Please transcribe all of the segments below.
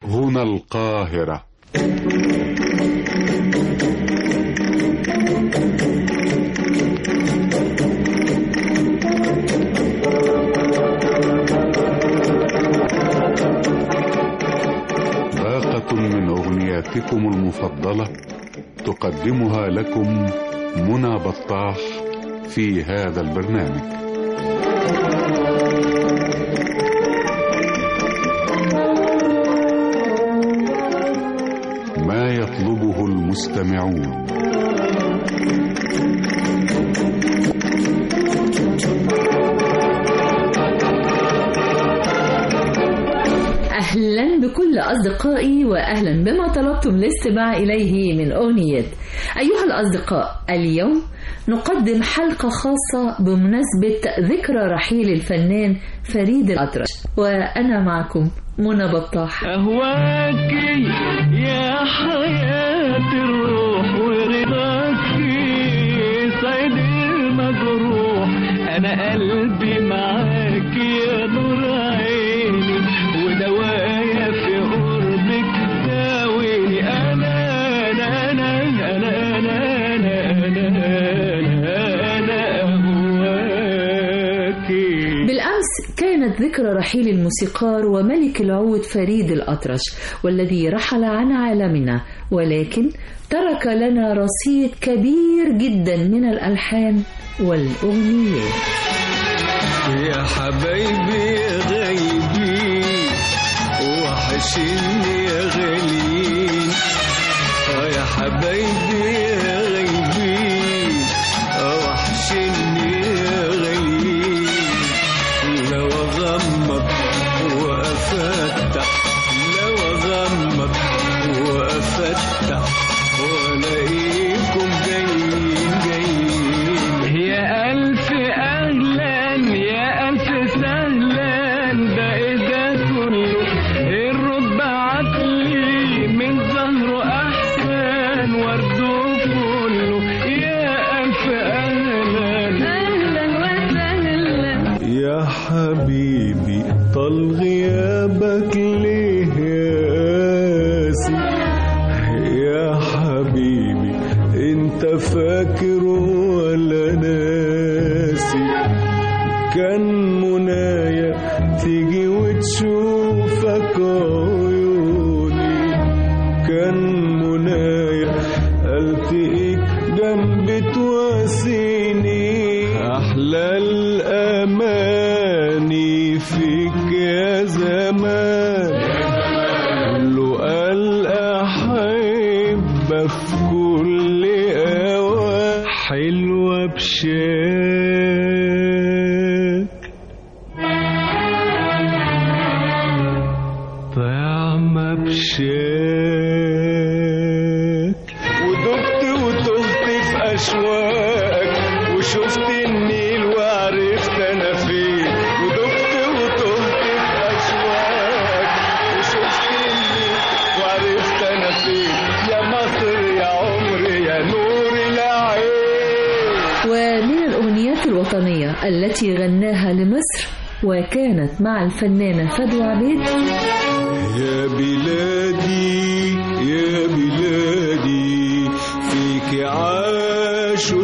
هنا القاهرة باقة من أغنياتكم المفضلة تقدمها لكم منى بطاح في هذا البرنامج ما يطلبه المستمعون أهلا بكل أصدقائي وأهلا بما طلبتم الاستماع إليه من أغنية أيها الأصدقاء اليوم نقدم حلقة خاصة بمناسبة ذكرى رحيل الفنان فريد الأطرش وأنا معكم منى بطاح أهواك يا حياة الروح ورضاك صيد المجروح أنا قلبي معاك يا نور عيني ودوايا في قربك داويني أنا أنا أنا أنا أنا أنا أنا أنا أهواك بالأمس كانت ذكرى رحيل الموسيقار وملك العود فريد الأطرش والذي رحل عن عالمنا ولكن ترك لنا رصيد كبير جدا من الألحان والأغنيات يا حبايبي يا غايبين وحشني يا غاليين اه يا حبايبي يا غايبين اه وحشني يا غاليين لو اغمض وافتح لو اغمض وافتح والاقيكم جايين جايين يا الف اهلا يا الف سهلا ده ايه ده كله الرب عقلي من ظهره احسن ورده كله يا الف اهلا اهلا وسهلا يا حبيبي طال غيابك ليه ياسي يا حبيبي انت فاكر ولا ناسي كان منايا تيجي وتشوفك عيوني كان منايا التقيك جنبي تواسيني احلى الاماني فيك يا زمان كله قال احب في كل اوان حلوه بشاك طعمة بشاك ودقت وتهت في أشواقك وشفت النيل وعرفت أنا فين ودقت وتهت في أشواقك وشفت النيل وعرفت أنا فين يا مصر يا عمري يا نور العين ومن الأغنيات الوطنية التي غناها لمصر وكانت مع الفنانة فدوى عبيد يا بلادي يا بلادي فيك عاشوا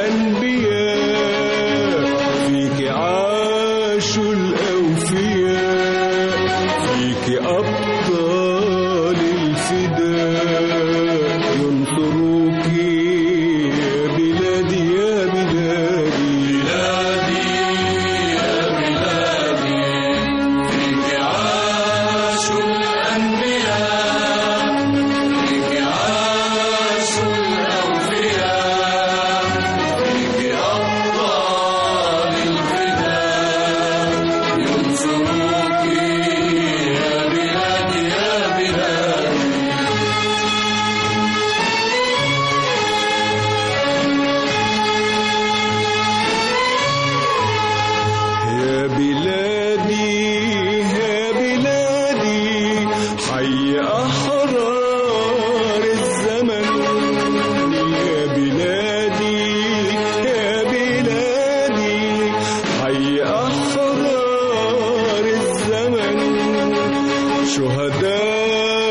الأنبياء فيك عاشوا الأوفياء فيك أبطال الفداء ينصروك يا بلادي يا بلادي بلادي يا بلادي فيك عاشوا الأنبياء فيك عاشوا الأوفياء فيك أبطال الفداء ينصروك يا بلادي يا بلادي يا بلادي يا بلادي حي أحرار الزمن يا بلادي يا بلادي حي أحرار الزمن شهداء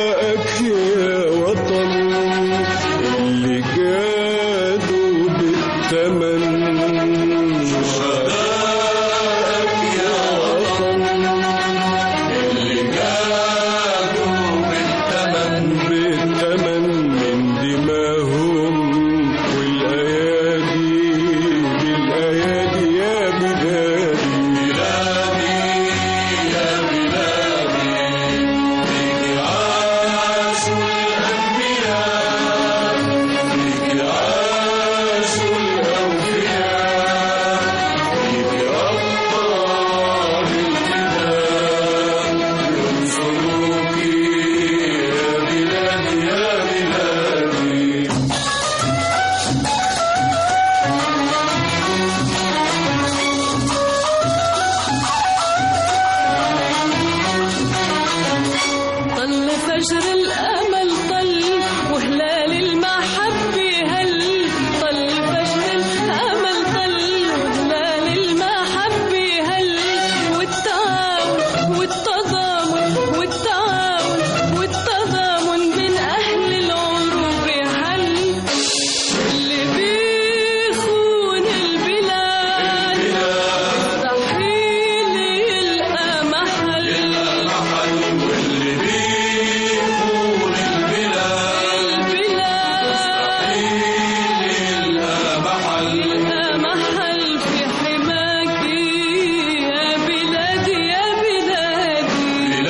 فجر الأمل طل وهلال المحبة هل طل فجر الأمل طل وهلال المحبة هل والتعاون والتضامن والتعاون والتضامن بين أهل العروبة هل اللي بيخون البلاد مستحيل يلقى محل يلقى محل في حماكي يا بلادي يا بلادي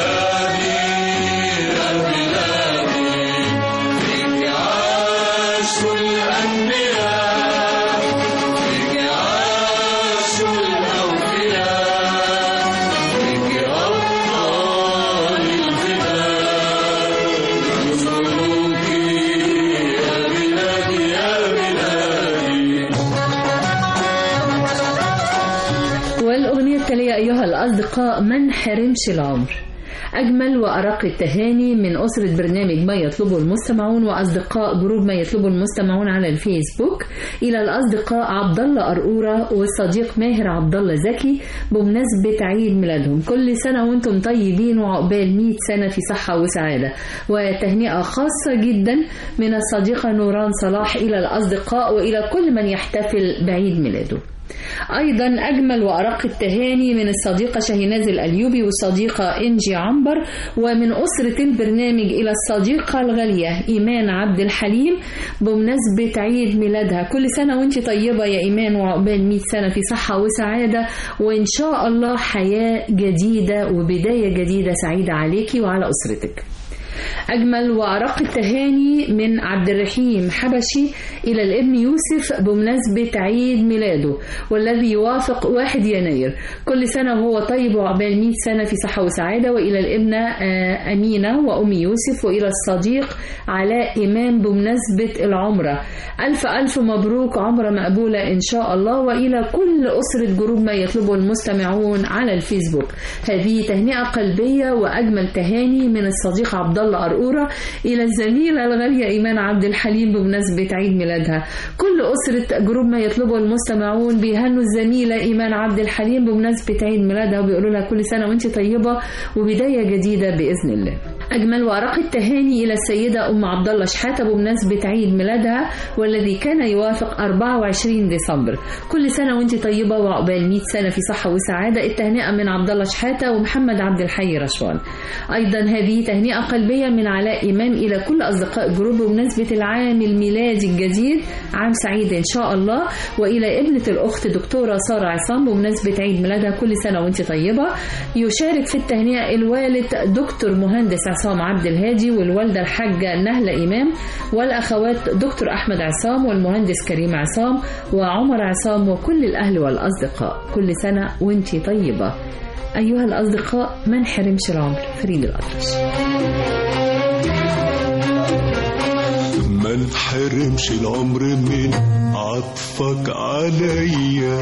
والأغنية التالية أيها الأصدقاء من حرمش العمر أجمل وأرق التهاني من أسرة برنامج ما يطلبه المستمعون وأصدقاء جروب ما يطلبه المستمعون على الفيسبوك إلى الأصدقاء عبد الله قرقورة والصديق ماهر عبد الله زكي بمناسبة عيد ميلادهم كل سنة وأنتم طيبين وعقبال 100 سنة في صحة وسعادة وتهنئة خاصة جدا من الصديقة نوران صلاح إلى الأصدقاء وإلى كل من يحتفل بعيد ميلاده أيضا أجمل وأرق التهاني من الصديقة شاهيناز الأليوبي والصديقة إنجي عنبر ومن أسرة البرنامج إلى الصديقة الغالية إيمان عبد الحليم بمناسبة عيد ميلادها كل سنة وانت طيبة يا إيمان وعقبال 100 سنة في صحة وسعادة وإن شاء الله حياة جديدة وبداية جديدة سعيدة عليكي وعلى أسرتك أجمل وأرق التهاني من عبد الرحيم حبشي إلى الابن يوسف بمناسبة عيد ميلاده والذي يوافق 1 يناير كل سنة وهو طيب وعقبال 100 سنة في صحة وسعادة وإلى الابنة آه، أمينة وأم يوسف وإلى الصديق علاء إمام بمناسبة العمرة ألف ألف مبروك عمرة مقبولة إن شاء الله وإلى كل أسرة جروب ما يطلبه المستمعون على الفيسبوك هذه تهنئة قلبية وأجمل تهاني من الصديق عبد الله قرقورة إلى الزميلة الغالية إيمان عبد الحليم بمناسبة عيد ميلادها كل أسرة جروب ما يطلبه المستمعون بيهنوا الزميلة إيمان عبد الحليم بمناسبة عيد ميلادها وبيقولوا لها كل سنة وأنت طيبة وبداية جديدة بإذن الله أجمل وأرق التهاني إلى السيدة أم عبد الله شحاتة بمناسبة عيد ميلادها والذي كان يوافق 24 ديسمبر كل سنة وأنت طيبة وعقبال 100 سنة في صحة وسعادة التهنئة من عبد الله شحاتة ومحمد عبد الحي رشوان أيضا هذه تهنئة قلبية من علاء إمام إلى كل أصدقاء جروب بمناسبة العام الميلادي الجديد عام سعيد إن شاء الله وإلى ابنة الأخت دكتورة سارة عصام بمناسبة عيد ميلادها كل سنة وأنت طيبة يشارك في التهنئة الوالد دكتور مهندس عصام عبد الهادي والوالدة الحاجة نهلة إمام والأخوات دكتور أحمد عصام والمهندس كريم عصام وعمر عصام وكل الأهل والأصدقاء كل سنة وأنت طيبة أيها الأصدقاء ما نحرمش العمر فريد الأطرش ما انحرمش العمر من عطفك عليا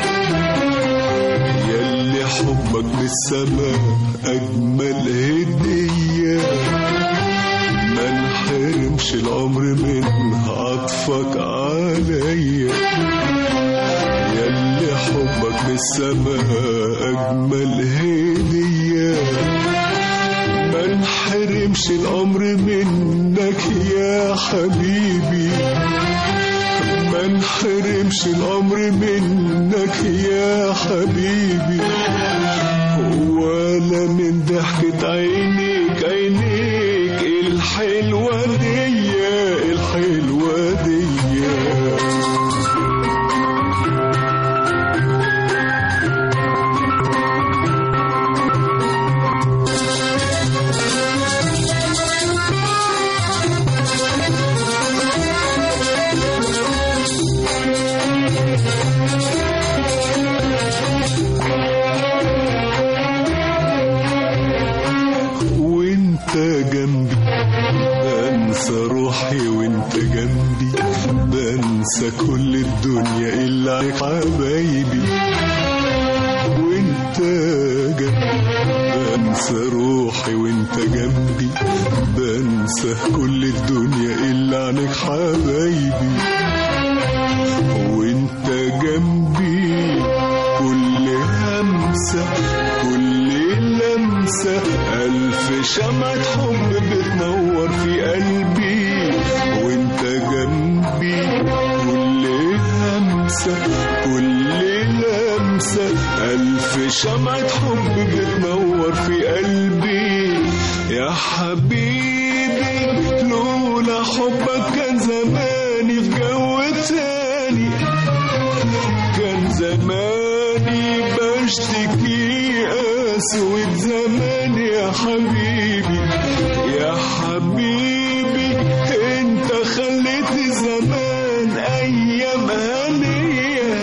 ياللي حبك من السماء أجمل هدية ما انحرمش العمر من عطفك عليا ياللي حبك من السماء أجمل هدية ما انحرمش الأمر منك يا حبيبي ما انحرمش الأمر منك يا حبيبي ولا من ضحكة عينيك عينيك الحلوة دي الحلوة دي وانت جنبي بنسى روحي وانت جنبي بنسى كل الدنيا الا عليك حبايبي وانت جنبي بنسى روحي وانت جنبي بنسى كل الدنيا إلا عنك حبايبي وانت جنبي كل همسة كل لمسة ألف شمعة حب بتنور في قلبي وانت جنبي كل همسة كل لمسة ألف شمعة حب بتنور في قلبي يا حبيبي لولا حبك كان زماني في جو تاني كان زماني بشتكي أسود زمان يا حبيبي يا حبيبي انت خليت زمان ايام هنية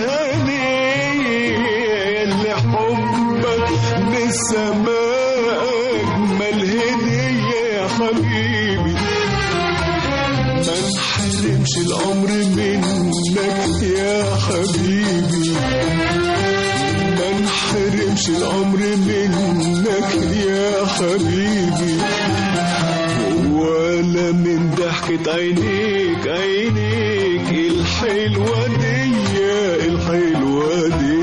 هنية اللي حبك بالسماء اجمل هدية يا حبيبي ما نحرمش العمر منك يا حبيبي ما نحرمش العمر منك يا حبيبي ولا من ضحكة عينيك عينيك الحلوة دي الحلوة دي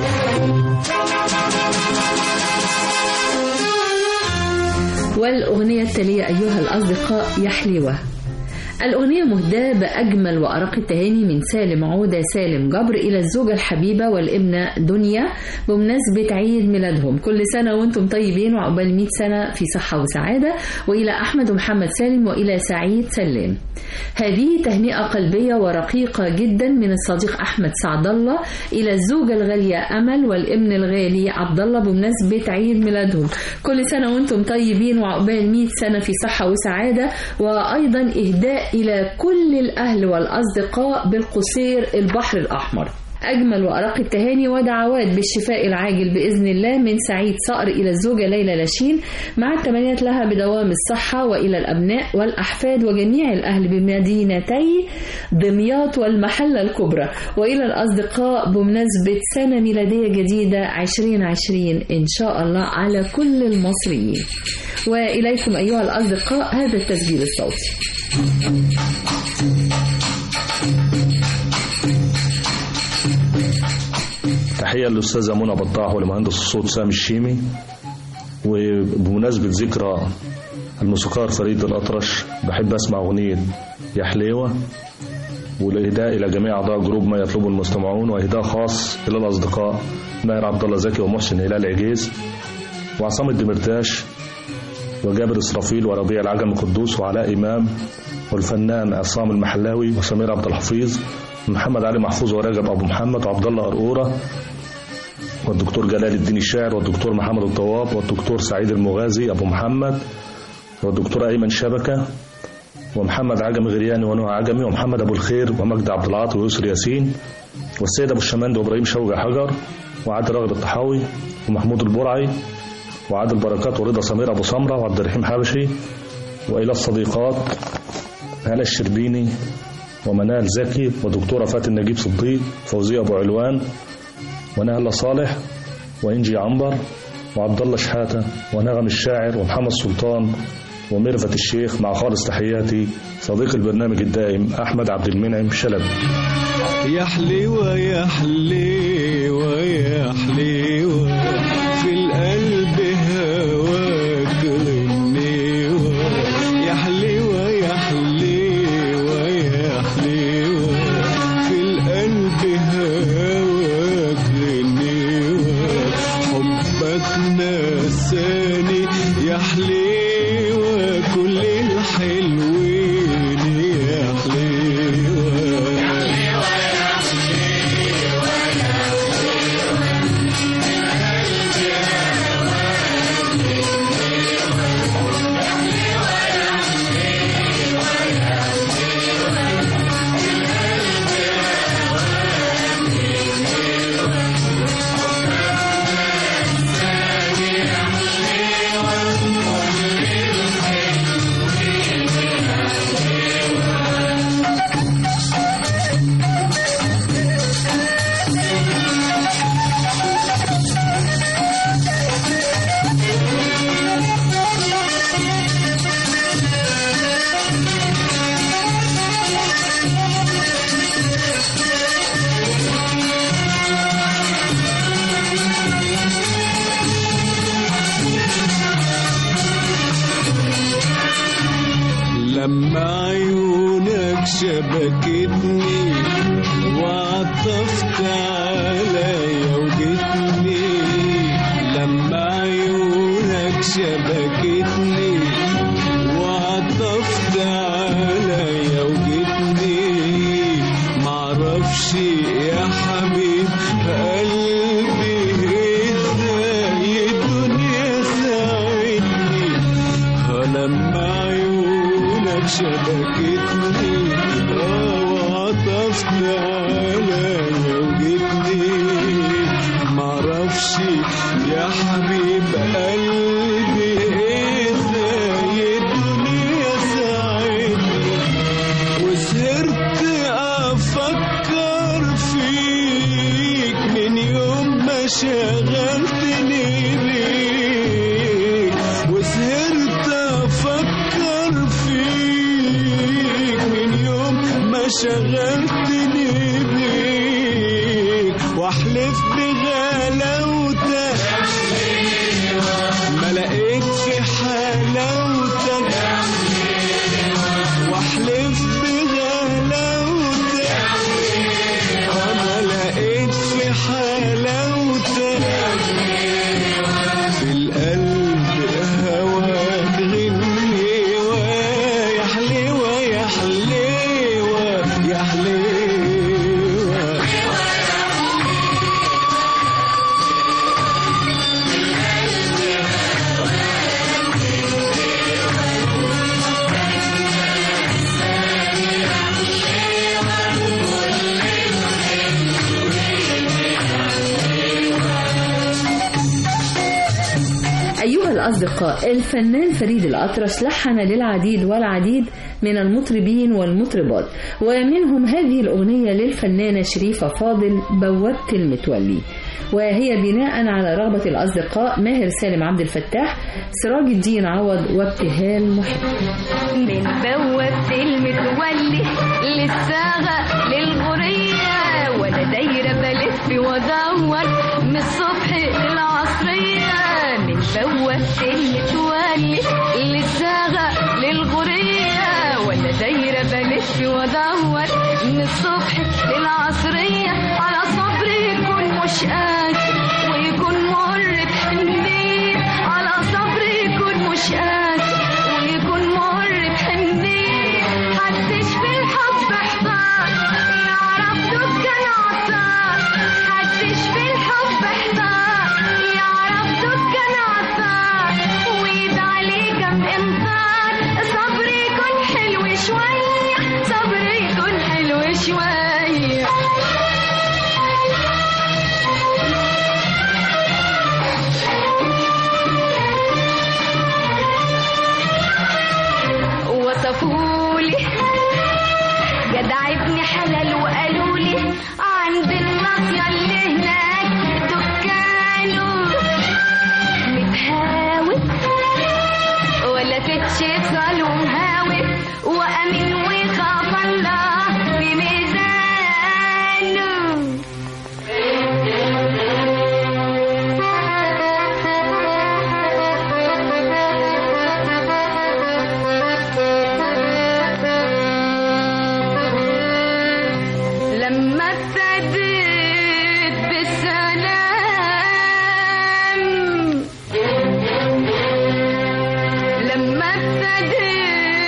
والأغنية التالية أيها الأصدقاء يا حليوة الأغنية مهداة بأجمل وأرق التهاني من سالم عودة سالم جبر إلى الزوجة الحبيبة والابنة دنيا بمناسبة عيد ميلادهم كل سنة وأنتم طيبين وعقبال 100 سنة في صحة وسعادة وإلى أحمد ومحمد سالم وإلى سعيد سلام هذه تهنئة قلبية ورقيقة جدا من الصديق أحمد سعد الله إلى الزوجة الغالية أمل والابن الغالي عبد الله بمناسبة عيد ميلادهم كل سنة وأنتم طيبين وعقبال 100 سنة في صحة وسعادة وأيضا إهداء إلى كل الأهل والأصدقاء بالقصير البحر الأحمر أجمل وأرق التهاني ودعوات بالشفاء العاجل بإذن الله من سعيد صقر إلى الزوجة ليلى لاشين مع التمنيات لها بدوام الصحة وإلى الأبناء والأحفاد وجميع الأهل بمدينتي دمياط والمحلة الكبرى وإلى الأصدقاء بمناسبة سنة ميلادية جديدة 2020 إن شاء الله على كل المصريين وإليكم أيها الأصدقاء هذا التسجيل الصوتي تحية للأستاذة منى بطاح ولمهندس الصوت سامي الشيمي وبمناسبة ذكرى الموسيقار فريد الأطرش بحب أسمع أغنية يا حليوة والإهداء إلى جميع أعضاء جروب ما يطلبه المستمعون وإهداء خاص إلى الأصدقاء ماهر عبد الله زكي ومحسن هلال عجيز وعصام الدمرتاش وجابر إسرافيل وربيع العجم القدوس وعلاء إمام والفنان عصام المحلاوي وسمير عبد الحفيظ محمد علي محفوظ ورجب أبو محمد وعبد الله قرقورة والدكتور جلال الدين الشاعر والدكتور محمد الطواب والدكتور سعيد المغازي أبو محمد والدكتور أيمن شبكة ومحمد عجمي غرياني ونوع عجمي ومحمد أبو الخير ومجدي عبد العاطي ويسر ياسين والسيد أبو الشماند وإبراهيم شوقي حجر وعادل راغب الطحاوي ومحمود البرعي وعادل بركات ورضا سمير أبو سمرة وعبد الرحيم حبشي وإلى الصديقات هلا الشربيني ومنال زكي ودكتورة فاتن نجيب صديق فوزية أبو علوان ونهلة صالح وإنجي عنبر وعبد الله شحاتة ونغم الشاعر ومحمد سلطان وميرفت الشيخ مع خالص تحياتي صديق البرنامج الدائم أحمد عبد المنعم شلبي يا حليوة يا حليوة يا حليوة في القلب هواك غنيوة يا حليوة يا حليوة يا حليوة في القلب هواك غنيوة حبك نساني يا حليوة كل الحلوين يا حليوة لما عيونك شبكتني وعطفت عليا وجتني لما عيونك شبكتني وعطفت عليا وجتني معرفش يا حبيب قلبي ازاي الدنيا ساعدني لما عيونك شبكتني اه وعطفت عليا وجتني معرفش يا حبيب قلبي ازاي الدنيا ساعدني وسهرت افكر فيك من يوم ما شغلتني بيك وسهرت افكر فيك من يوم ما شغلتني بيك واحلف بغلاوتك ما لقيت في حلاوتك واحلف بغلاوتك انا لقيت في حلاوتك في القلب هواك غنيوة يا حليوة يا حليوة يا حليوة أيها الأصدقاء الفنان فريد الأطرش لحن للعديد والعديد من المطربين والمطربات ومنهم هذه الأغنية للفنانة شريفة فاضل بوابة المتولي وهي بناء على رغبة الأصدقاء ماهر سالم عبد الفتاح سراج الدين عوض وابتهال محب من بوابة المتولي للساغة للغرية ولا دايرة بلف وادور من الصبح للعصرية من بوابة المتولي للساغة للغرية ولا دايرة بلف وادور من الصبح للعصرية على صبري يكون مش قاسي ويكون مر بحنية على صبري يكون مش قاسي ويكون مر بحنية حدش في الحب احتار يعرف دكان عطار حدش في الحب احتار يعرف دكان عطار ويد عليه كم امطار صبري يكون حلو شوية صبري يكون حلو شوية وصفولي جدع ابن حلال وقالوا لي عند الناصية اللي هناك دكانه متهاوي ولا تتشفى له مهاوي وأمين ويخاف الله بميزانه لما ابتديت بالسلام لما ابتديت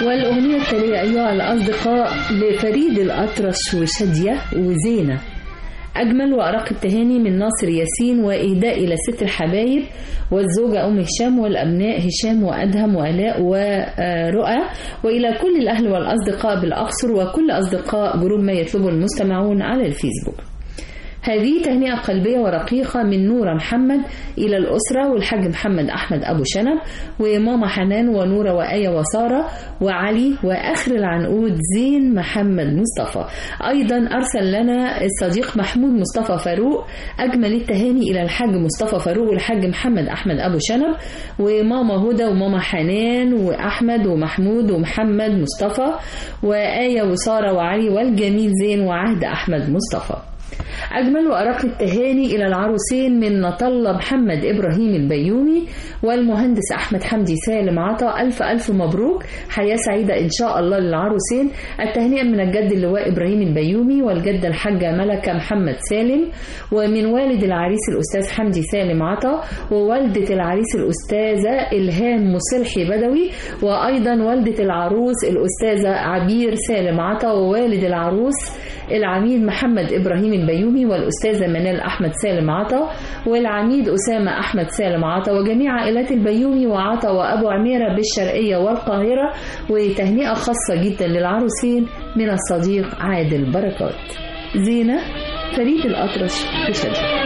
والأغنية التالية أيها الأصدقاء لفريد الأطرش وشادية وزينة أجمل وأرق التهاني من ناصر ياسين وإهداء إلى ست الحبايب والزوجة أم هشام والأبناء هشام وأدهم وآلاء ورؤى وإلى كل الأهل والأصدقاء بالأقصر وكل أصدقاء جروب ما يطلبه المستمعون على الفيسبوك هذه تهنئة قلبية ورقيقة من نورة محمد إلى الأسرة والحاج محمد أحمد أبو شنب وماما حنان ونورة وآية وسارة وعلي وآخر العنقود زين محمد مصطفى أيضا أرسل لنا الصديق محمود مصطفى فاروق أجمل التهاني إلى الحاج مصطفى فاروق والحاج محمد أحمد أبو شنب وماما هدى وماما حنان وأحمد ومحمود ومحمد مصطفى وآية وسارة وعلي والجميل زين وعهد أحمد مصطفى أجمل وأرق التهاني إلى العروسين من نطلة محمد إبراهيم البيومي والمهندس أحمد حمدي سالم عطا ألف ألف مبروك حياة سعيدة إن شاء الله للعروسين التهنئة من الجد اللواء إبراهيم البيومي والجدة الحاجة ملكة محمد سالم ومن والد العريس الأستاذ حمدي سالم عطا ووالدة العريس الأستاذة إلهام مصلحي بدوي وأيضا والدة العروس الأستاذة عبير سالم عطا ووالد العروس العميد محمد إبراهيم البيومي والأستاذة منال أحمد سالم عطا والعميد أسامة أحمد سالم عطا وجميع عائلات البيومي وعطا وأبو عميرة بالشرقية والقاهرة وتهنئة خاصة جدا للعروسين من الصديق عادل بركات زينة فريد الأطرش بشجرة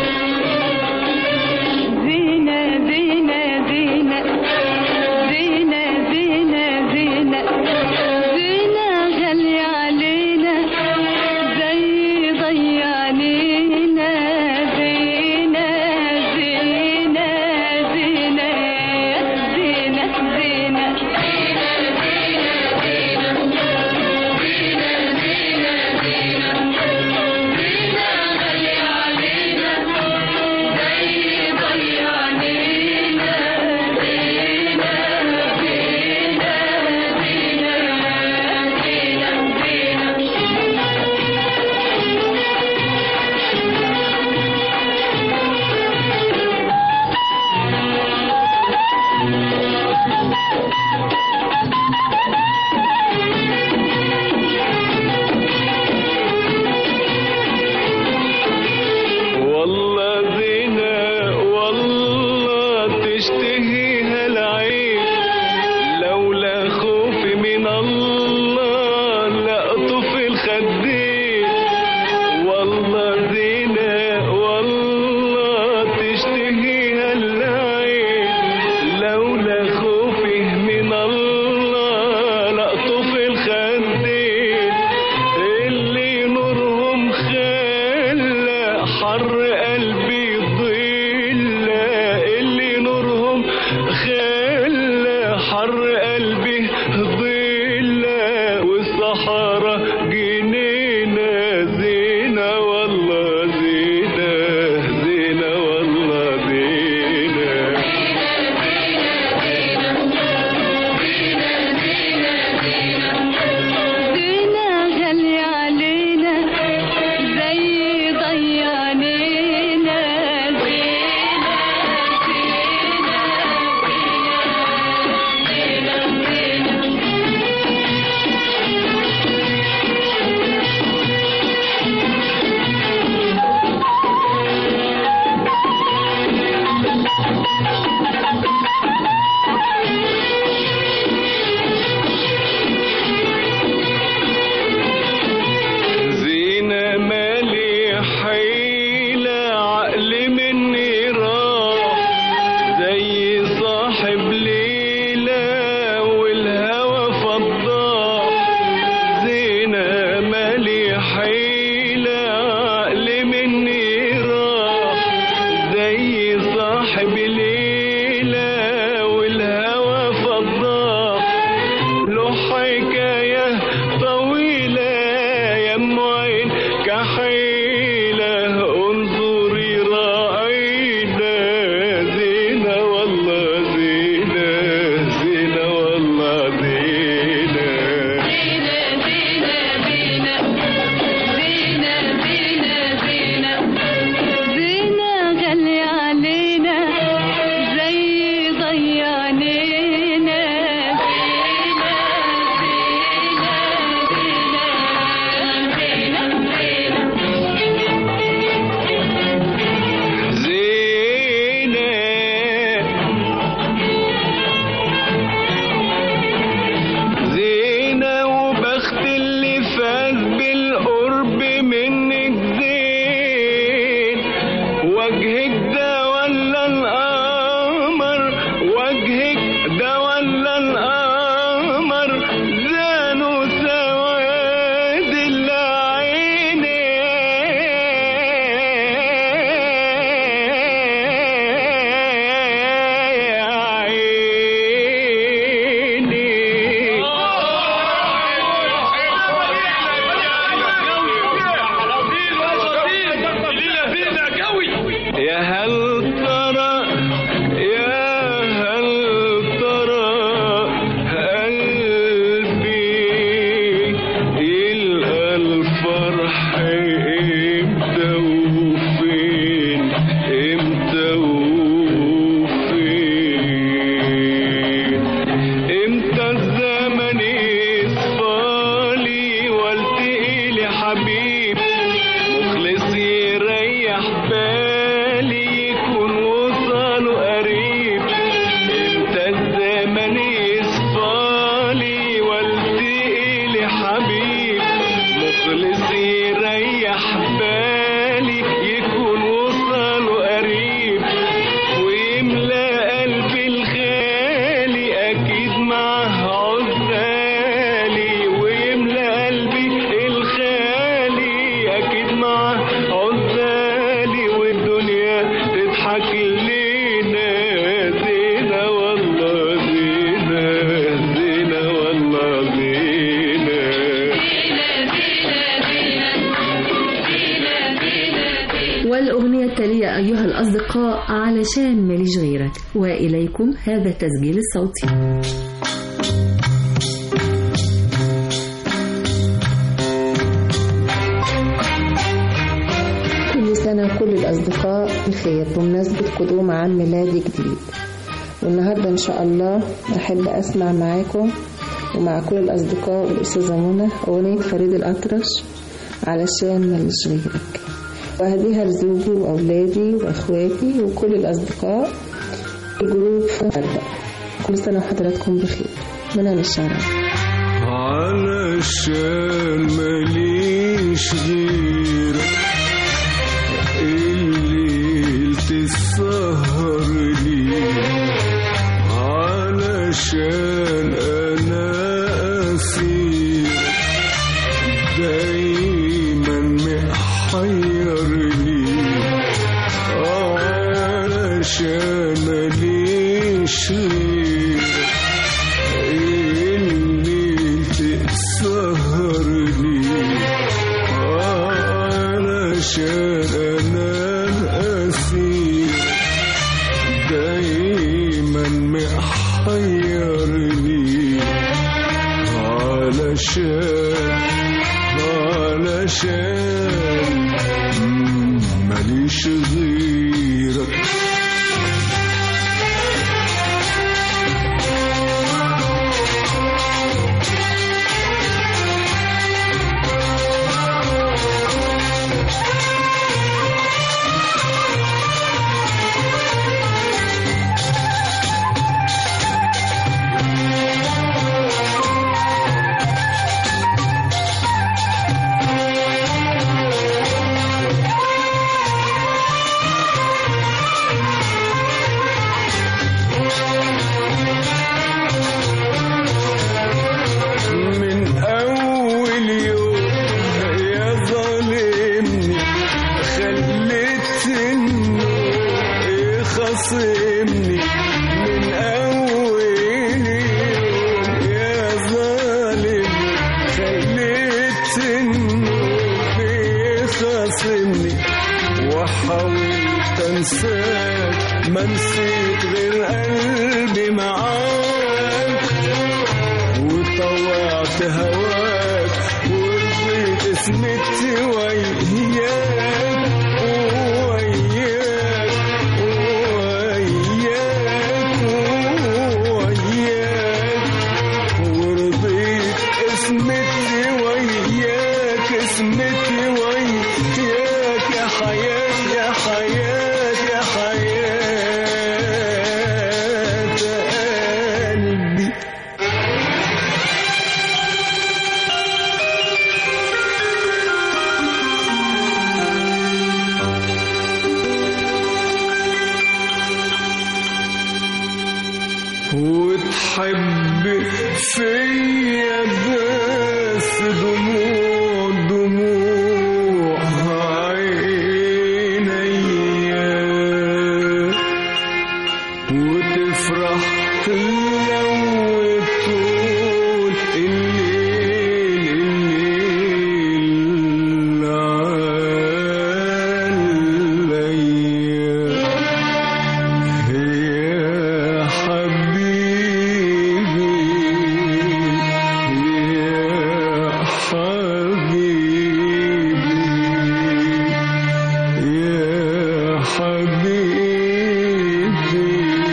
زينة زينة زينة زينة زينة زينة زينة غالية علينا زي ضي علينا زينة زينة زينة زينة زينة التالية أيها الأصدقاء علشان ماليش غيرك وإليكم هذا التسجيل الصوتي كل سنة كل الأصدقاء بخير بمناسبة قدوم عام ميلادي جديد والنهاردة إن شاء الله أحب أسمع معاكم ومع كل الأصدقاء والأستاذة منى أغنية فريد الأطرش علشان ماليش غيرك وأهديها لزوجي وأولادي وأخواتي وكل الأصدقاء الجروب فرد كل سنة وحضراتكم بخير منى للشرف علشان ماليش غيرك الليل تسهر لي علشان انا اسير دايما محير لي علشان ماليش غيرك اللي تسهر لي علشان انا اسير دايما محير لي علشان علشان مم، ماليش غيرك من أول يوم يا ظالمني خليت إنه يخاصمني من أول يوم يا ظالمني خليت إنه بيخاصمني وحاولت أنساك ما نسيت غير قلبي معاك وطوعت هواك ورضيت اسمتي وياك وياك وياك وياك ورضيت اسمتي وياك اسمتي وياك يا حياة يا حياة يا حياة قلبي وتحب فيا بس دموع دموع عينيا وتفرح لو تقول الليل الليل عليا يا حبيبي يا حبيبي يا حبيبي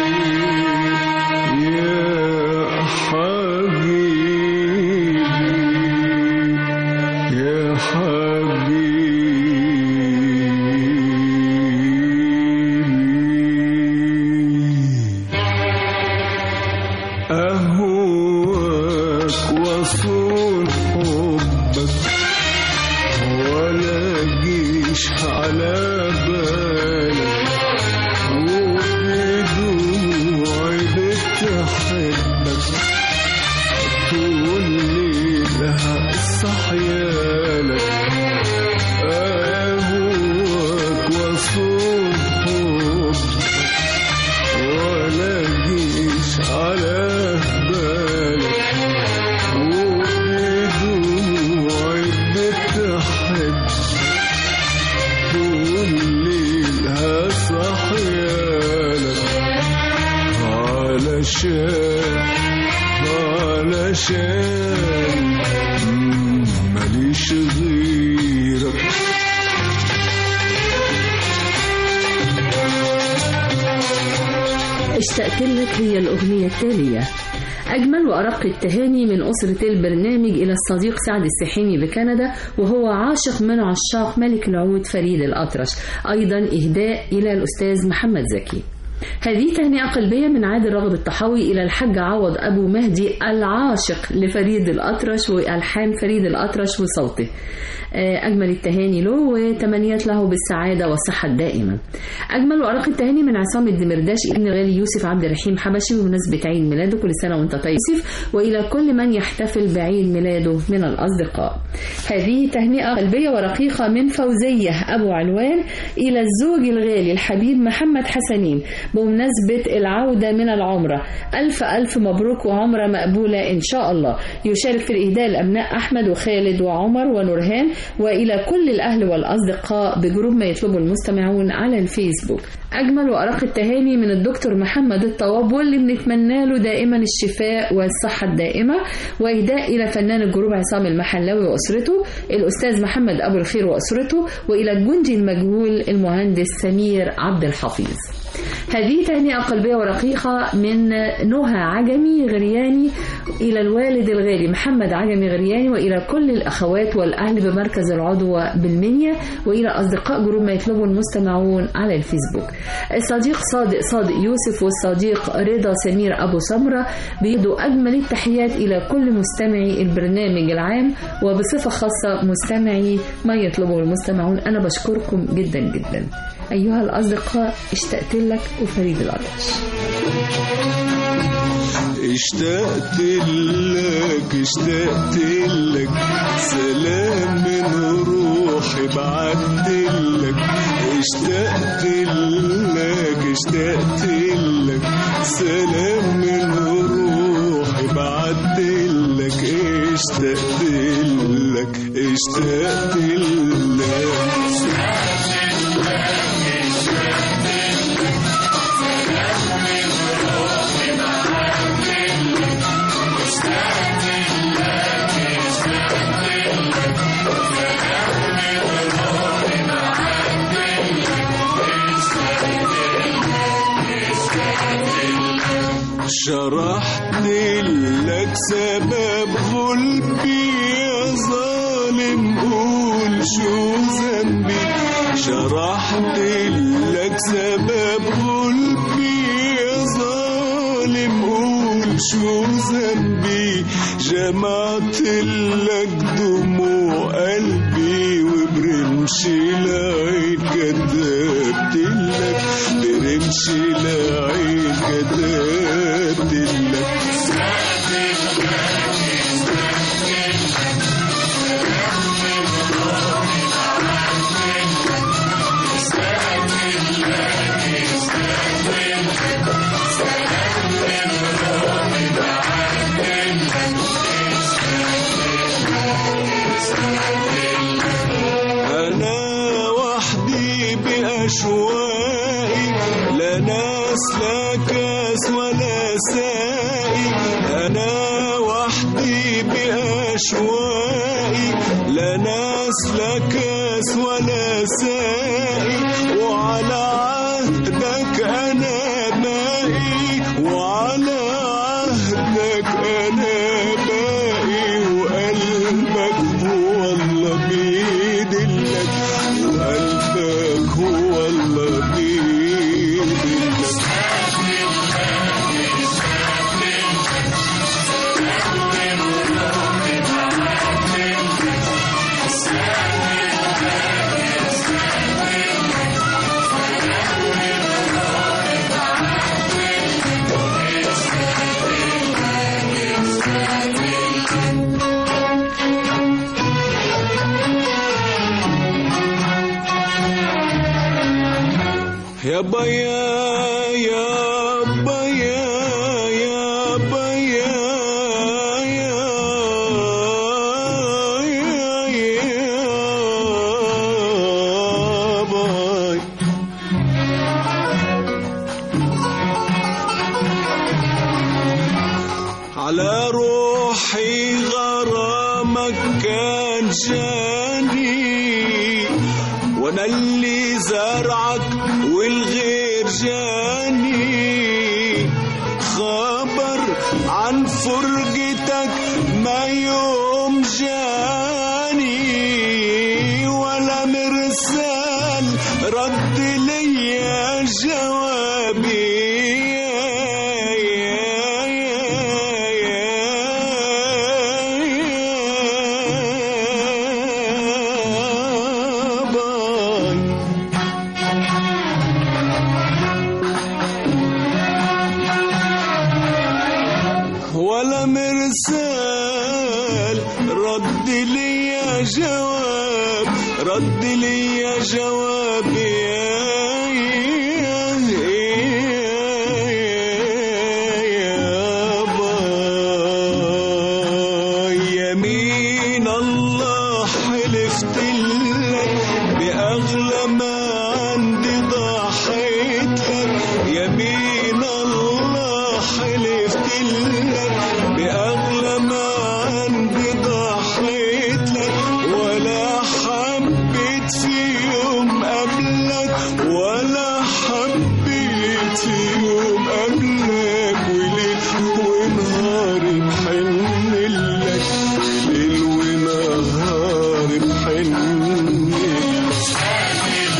يا حبيبي يا حبيبي أهواك وصول حبك ولا جيش على بالك وبدموعي بتحبك طول ليلها صحيالك أهواك وصول حبك ولا جيش على بالك علشان مم، ماليش غيرك اشتقت لك هي الأغنية التالية أجمل وأرق التهاني من أسرة البرنامج إلى الصديق سعد السحيمي بكندا وهو عاشق من عشاق ملك العود فريد الأطرش أيضا إهداء إلى الأستاذ محمد زكي هذه تهنئة قلبية من عادل رغب الطحاوي إلى الحاج عوض أبو مهدي العاشق لفريد الأطرش وألحان فريد الأطرش وصوته آه، أجمل التهاني له وتمنيات له بالسعادة والصحة الدائمة أجمل وأرق التهاني من عصام الدمرداش ابن غالي يوسف عبد الرحيم حبشي بمناسبة عيد ميلاده كل سنة وأنت طيب يوسف وإلى كل من يحتفل بعيد ميلاده من الأصدقاء هذه تهنئة قلبية ورقيقة من فوزية أبو علوان إلى الزوج الغالي الحبيب محمد حسنين بمناسبة العودة من العمرة ألف ألف مبروك وعمرة مقبولة إن شاء الله يشارك في الإهداء الأبناء أحمد وخالد وعمر ونورهان وإلى كل الأهل والأصدقاء بجروب ما يطلبه المستمعون على الفيسبوك أجمل وأرق التهاني من الدكتور محمد الطواب واللي بنتمنى له دائما الشفاء والصحة الدائمة وإهداء إلى فنان الجروب عصام المحلاوي وأسرته الأستاذ محمد أبو الخير وأسرته وإلى الجندي المجهول المهندس سمير عبد الحفيظ هذه تهنئة قلبية ورقيقة من نهى عجمي غرياني إلى الوالد الغالي محمد عجمي غرياني وإلى كل الأخوات والأهل بمركز العضوة بالمنيا وإلى أصدقاء جروب ما يطلبه المستمعون على الفيسبوك الصديق صادق صادق يوسف والصديق رضا سمير أبو سمرة بيدوا أجمل التحيات إلى كل مستمعي البرنامج العام وبصفة خاصة مستمعي ما يطلبه المستمعون أنا بشكركم جدا جدا أيها الأصدقاء اشتقت لك وفريد الأطرش اشتقت لك اشتقت لك سلام من روحي بعت لك اشتقت لك اشتقت لك سلام من روحي بعت لك اشتقت لك اشتقت لك شرحت لك سبب غلبي يا ظالم قول شو ذنبي شرحت لك سبب غلبي يا ظالم قول شو ذنبي جمعت لك دموع قلبي وبرمش العين كذبت لك برمش العين كذبت لك أنا وحدي بأشواقي لا ناس لا كاس ولا سائي أنا وحدي بأشواقي لا ناس لا كاس ولا سائي وعلى عهدك أنا باقي وعلى عهدك أنا باقي وقلبك هو الله بيدلك وقلبك هو الله بيدلك يا بيا يا بيا يا بيا يا يا يا باي على روح روحي غرامك كان جاني وانا اللي زرعك والغير جاني خبر عن فرقتك ما يوم جاني ولا مرسال رد ليا جوابي ولا مرسال رد لي يا جواب رد لي يا جواب يا يمين الله حلفت لك بأغلى ما عندي ضحيت لك يمين الله حلفت لك بأغلى ما عندي ضحيت لك ولا حبيت في يوم قبلك ولا حبيت في يوم قبلك وليل ونهار بحن لك ليل ونهار بحن لك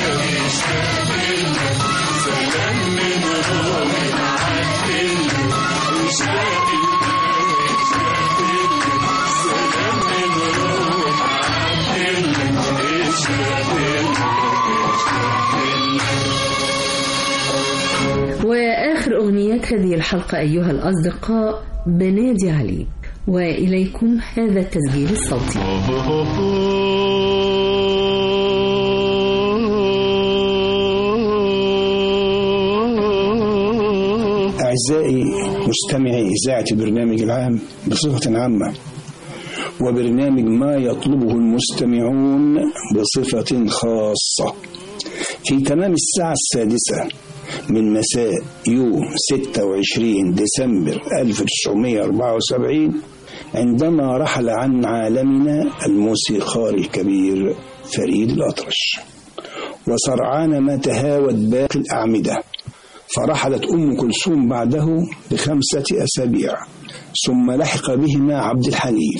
وآخر أغنيات هذه الحلقة أيها الأصدقاء بنادي عليك وإليكم هذا التسجيل الصوتي أعزائي مستمعي إذاعة البرنامج العام بصفة عامة وبرنامج ما يطلبه المستمعون بصفة خاصة في تمام الساعة السادسة من مساء يوم 26 ديسمبر 1974 عندما رحل عن عالمنا الموسيقار الكبير فريد الأطرش وسرعان ما تهاوت باقي الأعمدة فرحلت أم كلثوم بعده بخمسة أسابيع ثم لحق بهما عبد الحليم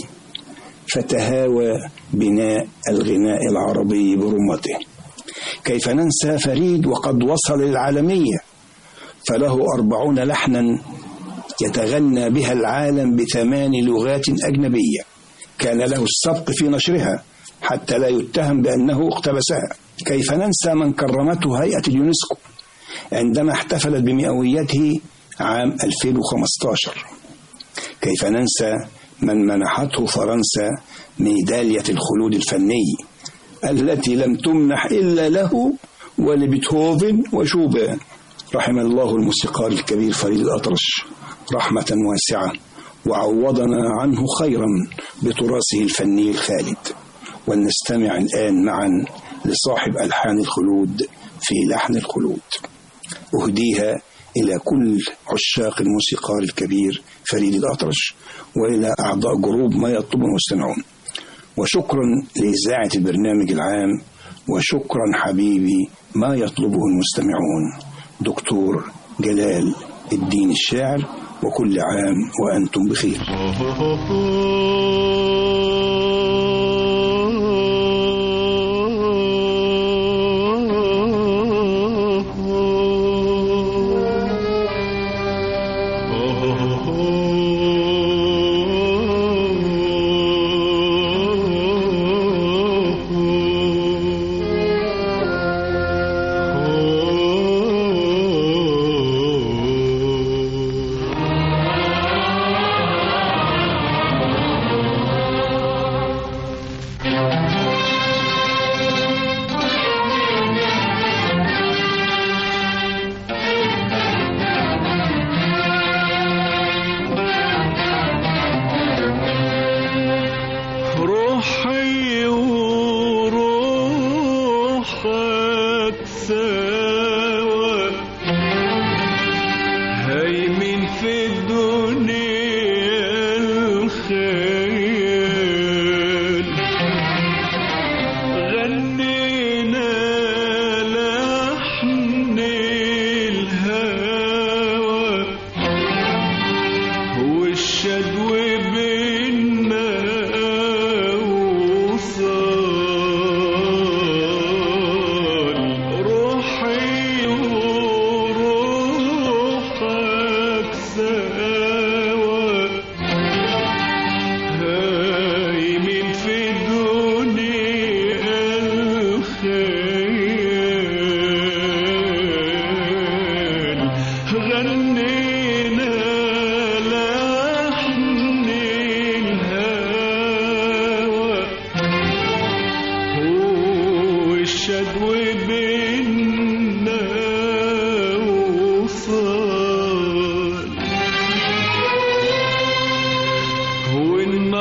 فتهاوى بناء الغناء العربي برمته كيف ننسى فريد وقد وصل للعالمية فله أربعون لحنا يتغنى بها العالم بثمان لغات أجنبية كان له السبق في نشرها حتى لا يتهم بأنه اقتبسها كيف ننسى من كرمته هيئة اليونسكو عندما احتفلت بمئويته عام 2015 كيف ننسى من منحته فرنسا ميدالية الخلود الفني التي لم تمنح إلا له ولبيتهوفن وشوبان رحم الله الموسيقار الكبير فريد الأطرش رحمة واسعة وعوضنا عنه خيرا بتراثه الفني الخالد ولنستمع الآن معا لصاحب ألحان الخلود في لحن الخلود أهديها إلى كل عشاق الموسيقار الكبير فريد الأطرش وإلى أعضاء جروب ما يطلب المستمعون وشكرا لإذاعة البرنامج العام وشكرا حبيبي ما يطلبه المستمعون دكتور جلال الدين الشاعر وكل عام وأنتم بخير Oh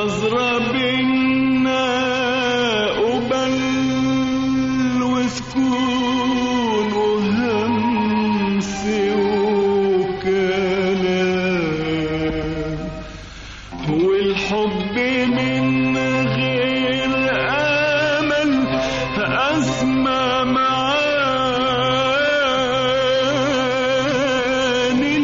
نظرة بينا قبل وسكون وهمس وكلام والحب من غير امل اسمع معاني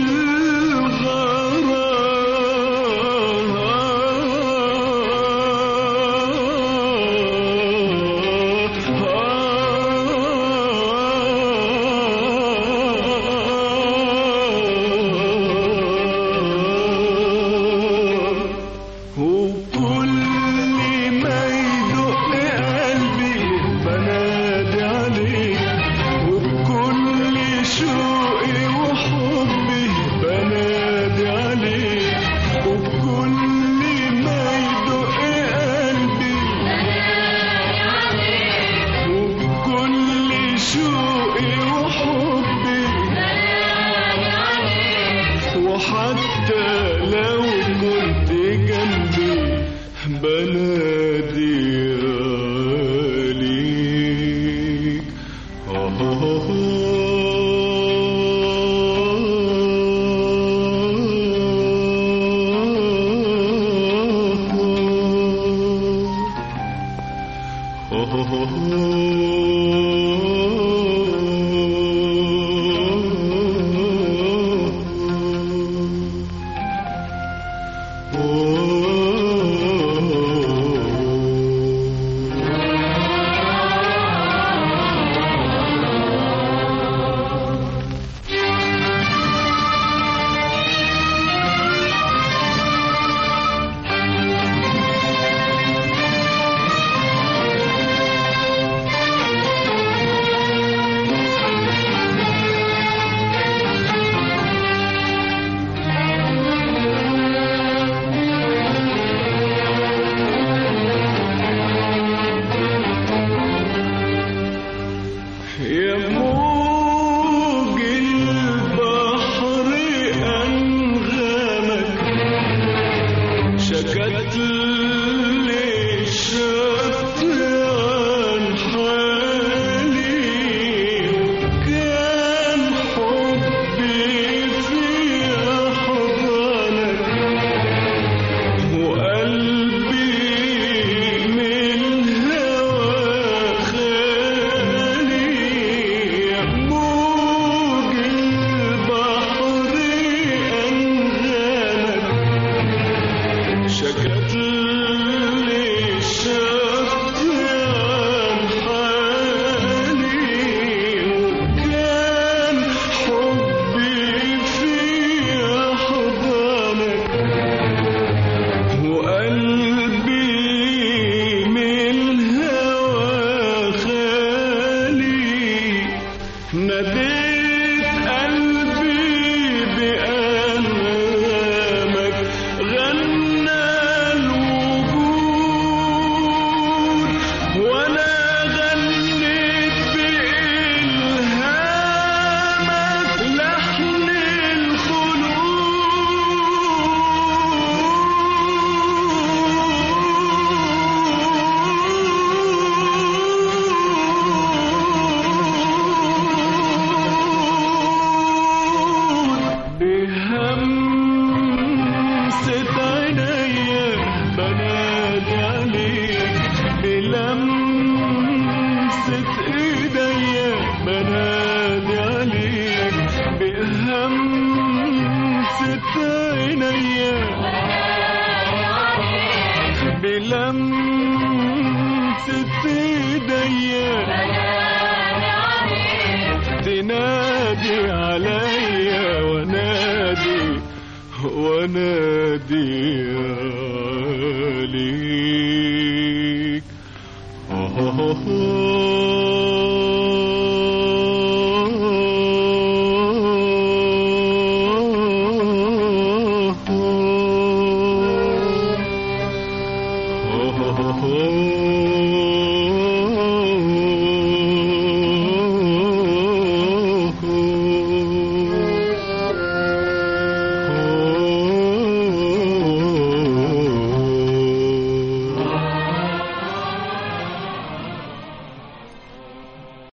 الغرام وكل ما يدق قلبي بنادي عليك وبكل شوقي وحبي بنادي عليك وبكل ما يدق قلبي وبكل شوقي وحبي وحتى لو كنت جنبي بنادي عليك يا موج البحر أنغامك شكت لي الشط عن حالي وكان حبي في أحضانك وقلبي من هوا خالي موج البحر أنغامك شكت لي الشط عن حالي وكان حبي في أحضانك وقلبي من الهوى خالي ناديت قلبي بأنغامك غنى الوجود وانا غنيت بإلهامك لحن الخلود بهمسة عينيا بنادي عليك بلمسة ايديا بنادي عليك بهمسة عينيا بلمسة ايديا تنادي عليا ونادي ونادي عليك